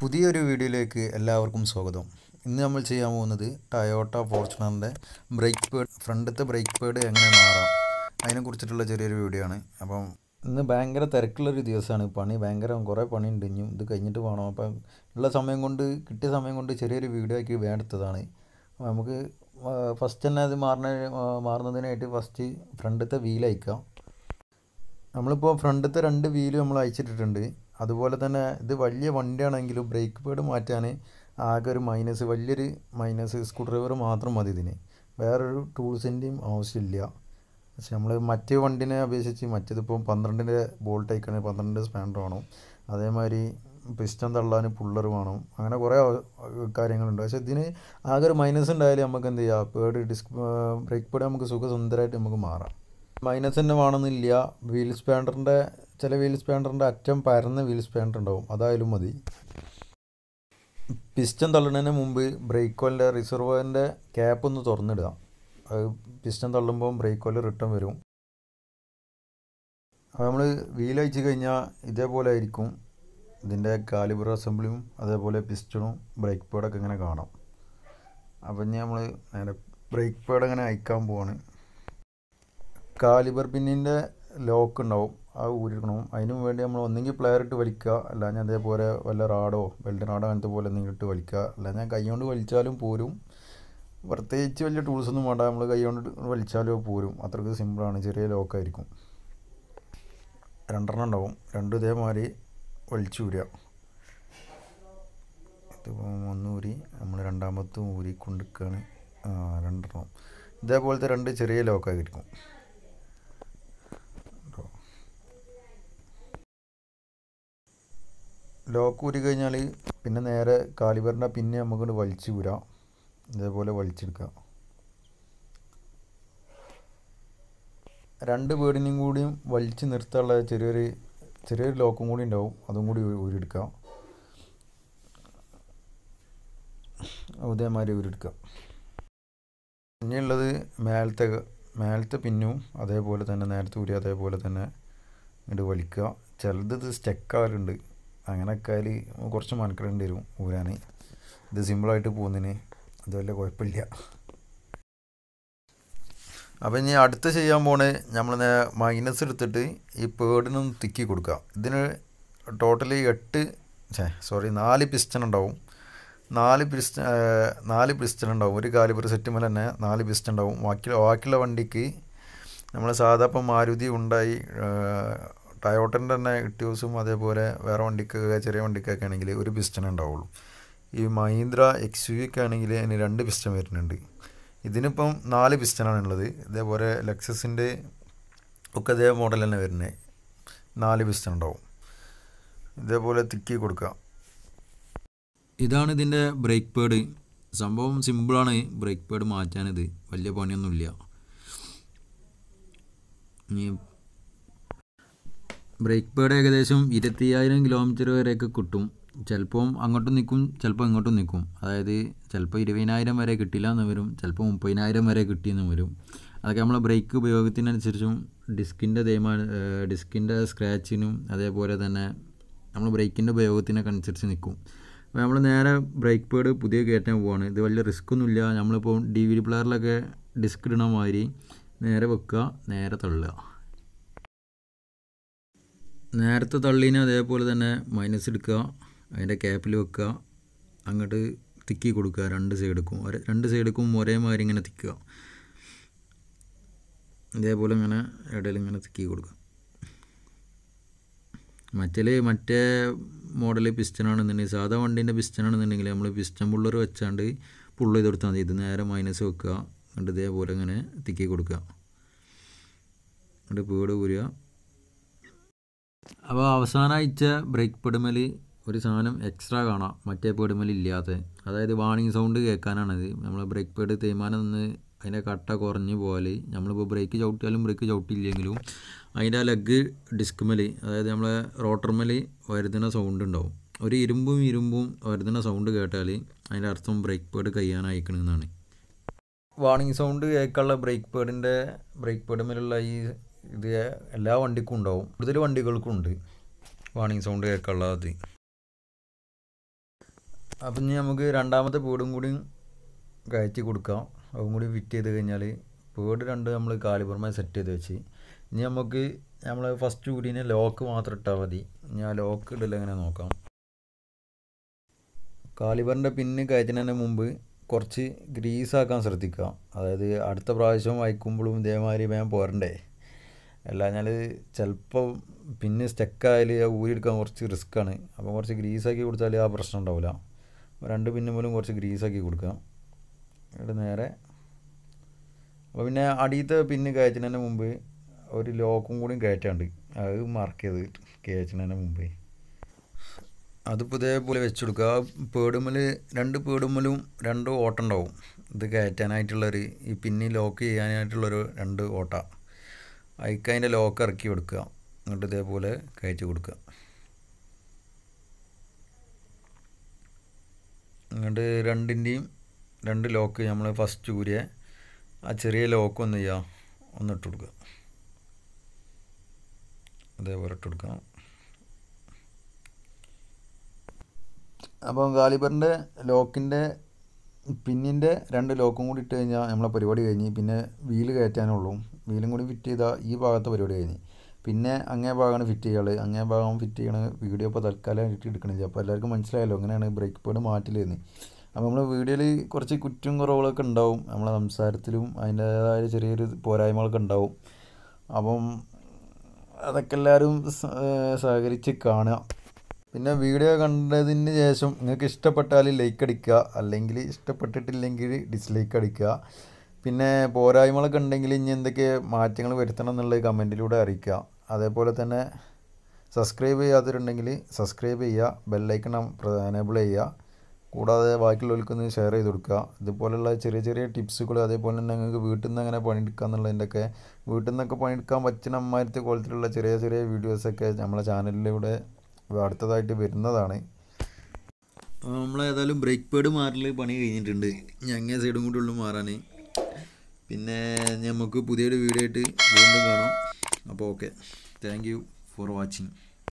പുതിയൊരു വീഡിയോയിലേക്ക് എല്ലാവർക്കും സ്വാഗതം ഇന്ന് നമ്മൾ ചെയ്യാൻ പോകുന്നത് ടയോട്ട ഫോർച്യൂണറിൻ്റെ ബ്രേക്ക് പേഡ് ഫ്രണ്ടത്തെ ബ്രേക്ക് പേഡ് എങ്ങനെ മാറാം അതിനെക്കുറിച്ചിട്ടുള്ള ചെറിയൊരു വീഡിയോ ആണ് അപ്പം ഇന്ന് ഭയങ്കര തിരക്കുള്ളൊരു ദിവസമാണ് പണി ഭയങ്കര കുറേ പണിയുണ്ട് ഇനിയും ഇത് കഴിഞ്ഞിട്ട് പോകണം അപ്പം ഉള്ള സമയം കൊണ്ട് കിട്ടിയ സമയം കൊണ്ട് ചെറിയൊരു വീഡിയോ ആക്കി വേണ്ടെടുത്തതാണ് അപ്പോൾ നമുക്ക് ഫസ്റ്റ് തന്നെ അത് മാറുന്ന മാറുന്നതിനായിട്ട് ഫസ്റ്റ് ഫ്രണ്ടത്തെ വീൽ അയക്കാം നമ്മളിപ്പോൾ ഫ്രണ്ടത്തെ രണ്ട് വീല് നമ്മൾ അയച്ചിട്ടിട്ടുണ്ട് അതുപോലെ തന്നെ ഇത് വലിയ വണ്ടിയാണെങ്കിലും ബ്രേക്ക് പേഡ് മാറ്റാൻ ആകെ ഒരു മൈനസ് വലിയൊരു മൈനസ് സ്ക്രൂ ഡ്രൈവർ മാത്രം മതി ഇതിന് വേറൊരു ടൂൾസിൻ്റെയും ആവശ്യമില്ല പക്ഷെ നമ്മൾ മറ്റേ വണ്ടിനെ അപേക്ഷിച്ച് മറ്റേതിപ്പോൾ പന്ത്രണ്ടിൻ്റെ ബോൾട്ട് അയക്കണേ പന്ത്രണ്ടിൻ്റെ സ്പാൻഡർ വേണം അതേമാതിരി പിസ്റ്റൺ തള്ളാൻ പുള്ളർ വേണം അങ്ങനെ കുറേ കാര്യങ്ങളുണ്ട് പക്ഷെ ഇതിന് ആകെ ഒരു മൈനസ് ഉണ്ടായാലും നമുക്ക് എന്ത് ചെയ്യാം പേഡ് ഡിസ്ക് ബ്രേക്ക് പേഡ് നമുക്ക് സുഖസുന്ദരമായിട്ട് നമുക്ക് മാറാം മൈനസ് തന്നെ വേണമെന്നില്ല വീൽ സ്പാൻഡറിൻ്റെ ചില വീൽ സ്പാൻഡറിൻ്റെ അറ്റം പരന്ന വീൽ സ്പാൻഡർ ഉണ്ടാവും അതായാലും മതി പിസ്റ്റൺ തള്ളുന്നതിന് മുമ്പ് ബ്രേക്ക് ഓയിലിൻ്റെ റിസർവറിൻ്റെ ക്യാപ്പ് ഒന്ന് തുറന്നിടുക അത് പിസ്റ്റൺ തള്ളുമ്പോൾ ബ്രേക്ക് ഓയിൽ റിട്ടേൺ വരും അപ്പോൾ നമ്മൾ വീൽ അയച്ച് കഴിഞ്ഞാൽ ഇതേപോലെ ആയിരിക്കും ഇതിൻ്റെ കാലിബർ അസംബ്ലിയും അതേപോലെ പിസ്റ്റണും ബ്രേക്ക് പേഡൊക്കെ ഇങ്ങനെ കാണാം അപ്പം ഇനി നമ്മൾ നേരെ ബ്രേക്ക് പേഡ് അങ്ങനെ അയക്കാൻ പോവാണ് കാലിബർ പിന്നിൻ്റെ ലോക്ക് ഉണ്ടാവും അത് ഊരിക്കണം അതിനും വേണ്ടി നമ്മൾ ഒന്നെങ്കിൽ പ്ലെയർ ഇട്ട് വലിക്കുക അല്ലാതെ അതേപോലെ വല്ല റാഡോ വെൽഡ് റാഡോ അങ്ങനത്തെ പോലെ എന്തെങ്കിലും ഇട്ട് വലിക്കുക അല്ലാതെ ഞാൻ കൈ കൊണ്ട് വലിച്ചാലും പോരും പ്രത്യേകിച്ച് വലിയ ടൂൾസ് ഒന്നും വേണ്ട നമ്മൾ കൈ കൊണ്ട് വലിച്ചാലും പോരും അത്രയ്ക്ക് സിമ്പിളാണ് ചെറിയ ലോക്കായിരിക്കും രണ്ടെണ്ണം ഉണ്ടാവും രണ്ടും ഇതേമാതിരി വലിച്ചൂരുക ഇതിപ്പോൾ ഒന്ന് ഊരി നമ്മൾ രണ്ടാമത്തും ഊരി കൊണ്ടിരിക്കുകയാണ് ആ രണ്ടെണ്ണം ഇതേപോലത്തെ രണ്ട് ചെറിയ ലോക്കായിരിക്കും ലോക്ക് ഊരി കഴിഞ്ഞാൽ പിന്നെ നേരെ കാലിബറിൻ്റെ പിന്നെ നമുക്കിട്ട് വലിച്ചു ഊരാം ഇതേപോലെ വലിച്ചെടുക്കുക രണ്ട് ബേഡിനും കൂടിയും വലിച്ച് നിർത്താനുള്ള ചെറിയൊരു ചെറിയൊരു ലോക്കും കൂടി ഉണ്ടാവും അതും കൂടി ഊരിയെടുക്കാം ഇതേമാതിരി ഊരിയെടുക്കാം ഇനിയുള്ളത് മേലത്തെ മേലത്തെ പിന്നും അതേപോലെ തന്നെ നേരത്തെ ഊരി അതേപോലെ തന്നെ ഇങ്ങോട്ട് വലിക്കുക ചിലത് ഇത് സ്റ്റെക്കാലുണ്ട് അങ്ങനെയൊക്കെ അതിൽ കുറച്ച് മനക്കിടേണ്ടി വരും ഊരാൻ ഇത് സിമ്പിളായിട്ട് പോകുന്നതിന് അത് വലിയ കുഴപ്പമില്ല അപ്പം ഇനി അടുത്ത് ചെയ്യാൻ പോണേ നമ്മൾ മൈനസ് എടുത്തിട്ട് ഈ പേടിനൊന്ന് തിക്കി കൊടുക്കുക ഇതിന് ടോട്ടലി എട്ട് സോറി നാല് പിസ്റ്റൺ ഉണ്ടാവും നാല് പിസ്റ്റ നാല് പിസ്റ്റൺ ഉണ്ടാവും ഒരു കാലിബർ സെറ്റുമ്പോൾ തന്നെ നാല് പിസ്റ്റൺ ഉണ്ടാവും ബാക്കി ബാക്കിയുള്ള വണ്ടിക്ക് നമ്മൾ സാധാ ഇപ്പം മാരുതി ഉണ്ടായി ടയോട്ടൻ്റെ തന്നെ ഇട്യൂസും അതേപോലെ വേറെ വണ്ടിക്കൊക്കെ ചെറിയ വണ്ടിക്കൊക്കെ ആണെങ്കിൽ ഒരു പിസ്റ്റൺ ഉണ്ടാവുള്ളൂ ഈ മഹീന്ദ്ര എക്സ് യു ഒക്കെ ആണെങ്കിൽ അതിന് രണ്ട് പിസ്റ്റൺ വരുന്നുണ്ട് ഇതിനിപ്പം നാല് പിസ്റ്റനാണ് ഉള്ളത് ഇതേപോലെ ലെക്സസിൻ്റെ ഒക്കെ അതേ മോഡൽ തന്നെ വരുന്നത് നാല് പിസ്റ്റൺ ഉണ്ടാവും ഇതേപോലെ തിക്കി കൊടുക്കുക ഇതാണ് ഇതിൻ്റെ ബ്രേക്ക് പേഡ് സംഭവം സിമ്പിളാണ് ബ്രേക്ക് പേഡ് മാറ്റാനിത് വലിയ പണിയൊന്നുമില്ല ഇനി ബ്രേക്ക് പേഡ് ഏകദേശം ഇരുപത്തിയായിരം കിലോമീറ്റർ വരെയൊക്കെ കിട്ടും ചിലപ്പം അങ്ങോട്ടും നിൽക്കും ചിലപ്പോൾ ഇങ്ങോട്ടും നിൽക്കും അതായത് ചിലപ്പോൾ ഇരുപതിനായിരം വരെ കിട്ടില്ല എന്ന് വരും ചിലപ്പോൾ മുപ്പതിനായിരം വരെ കിട്ടിയെന്ന് വരും അതൊക്കെ നമ്മൾ ബ്രേക്ക് ഉപയോഗത്തിനനുസരിച്ചും ഡിസ്കിൻ്റെ തേമാ ഡിസ്കിൻ്റെ സ്ക്രാച്ചിനും അതേപോലെ തന്നെ നമ്മൾ ബ്രേക്കിൻ്റെ ഉപയോഗത്തിനൊക്കെ അനുസരിച്ച് നിൽക്കും അപ്പോൾ നമ്മൾ നേരെ ബ്രേക്ക് പേഡ് പുതിയ കയറ്റാൻ പോവാണ് ഇത് വലിയ റിസ്ക് ഒന്നുമില്ല നമ്മളിപ്പോൾ ഡി വി ഡി പ്ലെയറിലൊക്കെ ഡിസ്ക് ഇടണ മാതിരി നേരെ വെക്കുക നേരെ തള്ളുക നേരത്തെ തള്ളീനെ അതേപോലെ തന്നെ മൈനസ് എടുക്കുക അതിൻ്റെ ക്യാപ്പിൽ വെക്കുക അങ്ങോട്ട് തിക്കി കൊടുക്കുക രണ്ട് സൈഡിക്കും ഒരേ രണ്ട് സൈഡിക്കും ഒരേമാതിരി ഇങ്ങനെ തിക്കുക ഇതേപോലെ ഇങ്ങനെ ഇടയിൽ ഇങ്ങനെ തിക്കി കൊടുക്കുക മറ്റേ മറ്റേ മോഡൽ പിസ്റ്റനാണെന്നുണ്ടെങ്കിൽ സാധാ വണ്ടീൻ്റെ പിസ്റ്റനാണെന്നുണ്ടെങ്കിൽ നമ്മൾ പിസ്റ്റൺ പുള്ളർ വെച്ചാണ്ട് പുള്ള ചെയ്ത് കൊടുത്താൽ മതി ഇത് നേരെ മൈനസ് വെക്കുക എന്നിട്ട് ഇതേപോലെ ഇങ്ങനെ തിക്കി കൊടുക്കുക എന്നിട്ട് പേട് ഊരുക അപ്പോൾ അവസാനം അയച്ച ബ്രേക്ക് പെടുമൽ ഒരു സാധനം എക്സ്ട്രാ കാണാം മറ്റേ പെടുമൽ ഇല്ലാത്ത അതായത് വാണിംഗ് സൗണ്ട് കേൾക്കാനാണിത് നമ്മൾ ബ്രേക്ക് പേഡ് തേയ്മാനം നിന്ന് അതിൻ്റെ കട്ട കുറഞ്ഞ് പോയാൽ നമ്മളിപ്പോൾ ബ്രേക്ക് ചവിട്ടിയാലും ബ്രേക്ക് ചവിട്ടിയില്ലെങ്കിലും അതിൻ്റെ ആ ലെഗ് ഡിസ്ക്മൽ അതായത് നമ്മളെ റോട്ടർമൽ വരുന്ന സൗണ്ട് ഉണ്ടാവും ഒരു ഇരുമ്പും ഇരുമ്പും വരുന്ന സൗണ്ട് കേട്ടാൽ അതിൻ്റെ അർത്ഥം ബ്രേക്ക് പേഡ് കഴിയാനായിക്കണമെന്നാണ് വാണിംഗ് സൗണ്ട് കേൾക്കാനുള്ള ബ്രേക്ക് പേഡിൻ്റെ ബ്രേക്ക് പേഡുമേലുള്ള ഈ ഇത് എല്ലാ വണ്ടിക്കും ഉണ്ടാവും കൂടുതൽ വണ്ടികൾക്കും ഉണ്ട് വാണിംഗ് സൗണ്ട് കേൾക്കാനുള്ള അത് അപ്പം ഇനി നമുക്ക് രണ്ടാമത്തെ പേടും കൂടി കയറ്റി കൊടുക്കാം അതും കൂടി ഫിറ്റ് ചെയ്ത് കഴിഞ്ഞാൽ പേട് രണ്ട് നമ്മൾ കാലിബർമായി സെറ്റ് ചെയ്ത് വെച്ച് ഇനി നമുക്ക് നമ്മൾ ഫസ്റ്റ് കൂടിനെ ലോക്ക് മാത്രം ഇട്ടാൽ മതി ഇനി ആ ലോക്ക് ഇടൽ എങ്ങനെ നോക്കാം കാലിബറിൻ്റെ പിന്ന് കയറ്റുന്നതിന് മുമ്പ് കുറച്ച് ഗ്രീസാക്കാൻ ശ്രദ്ധിക്കുക അതായത് അടുത്ത പ്രാവശ്യം വയ്ക്കുമ്പോഴും ഇതേമാതിരി വേഗം പോരണ്ടേ അല്ലാഞ്ഞാൽ ചിലപ്പോൾ പിന്നെ സ്റ്റക്കായാൽ ആ ഊരിയെടുക്കാൻ കുറച്ച് റിസ്ക്കാണ് അപ്പോൾ കുറച്ച് ഗ്രീസാക്കി കൊടുത്താൽ ആ പ്രശ്നം ഉണ്ടാവില്ല രണ്ട് പിന്ന് പോലും കുറച്ച് ഗ്രീസാക്കി കൊടുക്കുക ഇവിടെ നേരെ അപ്പോൾ പിന്നെ അടിയത്തെ പിന്ന് കയറ്റുന്നതിന് മുമ്പ് ഒരു ലോക്കും കൂടി കയറ്റാണ്ട് അത് മാർക്ക് ചെയ്ത് കയറ്റുന്നതിന് മുമ്പേ അതിപ്പോൾ ഇതേപോലെ വെച്ച് കൊടുക്കുക പേടുമ്മൽ രണ്ട് പേടുമ്മലും രണ്ട് ഓട്ടം ഉണ്ടാവും ഇത് കയറ്റാനായിട്ടുള്ളൊരു ഈ പിന്നി ലോക്ക് ചെയ്യാനായിട്ടുള്ളൊരു രണ്ട് ഓട്ട അതിക്ക് അതിൻ്റെ ലോക്ക് ഇറക്കി കൊടുക്കുക എന്നിട്ട് ഇതേപോലെ കയറ്റി കൊടുക്കുക എന്നിട്ട് രണ്ടിൻ്റെയും രണ്ട് ലോക്ക് നമ്മൾ ഫസ്റ്റ് ഊരിയ ആ ചെറിയ ലോക്ക് ഒന്ന് ചെയ്യുക ഒന്ന് ഇട്ട് കൊടുക്കുക അതേപോലെ ഇട്ട് കൊടുക്കാം അപ്പം ഗാലിബറിൻ്റെ ലോക്കിൻ്റെ പിന്നിൻ്റെ രണ്ട് ലോക്കും കൂടി ഇട്ട് കഴിഞ്ഞാൽ നമ്മളെ പരിപാടി കഴിഞ്ഞ് പിന്നെ വീല് കയറ്റാനുള്ളൂ വീലും കൂടി ഫിറ്റ് ചെയ്താൽ ഈ ഭാഗത്തെ പരിപാടി കഴിഞ്ഞ് പിന്നെ അങ്ങേ ഭാഗമാണ് ഫിറ്റ് ചെയ്യാനുള്ളത് അങ്ങേ ഭാഗം ഫിറ്റ് ചെയ്യണ വീഡിയോ ഇപ്പോൾ തൽക്കാലം ഇട്ട് എടുക്കണില്ല അപ്പോൾ എല്ലാവർക്കും മനസ്സിലായല്ലോ എങ്ങനെയാണ് ബ്രേക്ക് പേഡ് മാറ്റില്ലെന്ന് അപ്പോൾ നമ്മൾ വീഡിയോയിൽ കുറച്ച് കുറ്റും കുറവുകളൊക്കെ ഉണ്ടാവും നമ്മളെ സംസാരത്തിലും അതിൻ്റേതായ ചെറിയൊരു പോരായ്മകളൊക്കെ ഉണ്ടാവും അപ്പം അതൊക്കെ എല്ലാവരും സഹകരിച്ച് കാണുക പിന്നെ വീഡിയോ കണ്ടതിന് ശേഷം നിങ്ങൾക്ക് ഇഷ്ടപ്പെട്ടാൽ ലൈക്ക് അടിക്കുക അല്ലെങ്കിൽ ഇഷ്ടപ്പെട്ടിട്ടില്ലെങ്കിൽ ഡിസ്ലൈക്ക് അടിക്കുക പിന്നെ പോരായ്മകളൊക്കെ ഉണ്ടെങ്കിൽ ഇനി എന്തൊക്കെ മാറ്റങ്ങൾ വരുത്തണം എന്നുള്ളത് കമൻറ്റിലൂടെ അറിയിക്കുക അതേപോലെ തന്നെ സബ്സ്ക്രൈബ് ചെയ്യാത്തവരുണ്ടെങ്കിൽ സബ്സ്ക്രൈബ് ചെയ്യുക ബെല്ലൈക്കൺ എനേബിൾ ചെയ്യുക കൂടാതെ ബാക്കിയുള്ളവർക്കൊന്ന് ഷെയർ ചെയ്ത് കൊടുക്കുക ഇതുപോലുള്ള ചെറിയ ചെറിയ ടിപ്സുകൾ അതേപോലെ തന്നെ നിങ്ങൾക്ക് വീട്ടിൽ നിന്ന് എങ്ങനെ പണിയെടുക്കുക എന്നുള്ളതിൻ്റെയൊക്കെ വീട്ടിൽ നിന്നൊക്കെ പണിയെടുക്കാൻ പറ്റുന്ന അമ്മാരത്തെ കോലത്തിലുള്ള ചെറിയ ചെറിയ വീഡിയോസൊക്കെ നമ്മളെ ചാനലിലൂടെ അടുത്തതായിട്ട് വരുന്നതാണ് നമ്മൾ ഏതായാലും ബ്രേക്ക് പേഡ് മാറൽ പണി കഴിഞ്ഞിട്ടുണ്ട് ഞങ്ങേ സൈഡും കൂടി ഉള്ളു മാറാൻ പിന്നെ നമുക്ക് പുതിയൊരു വീഡിയോ ആയിട്ട് വീണ്ടും കാണാം അപ്പോൾ okay thank you for watching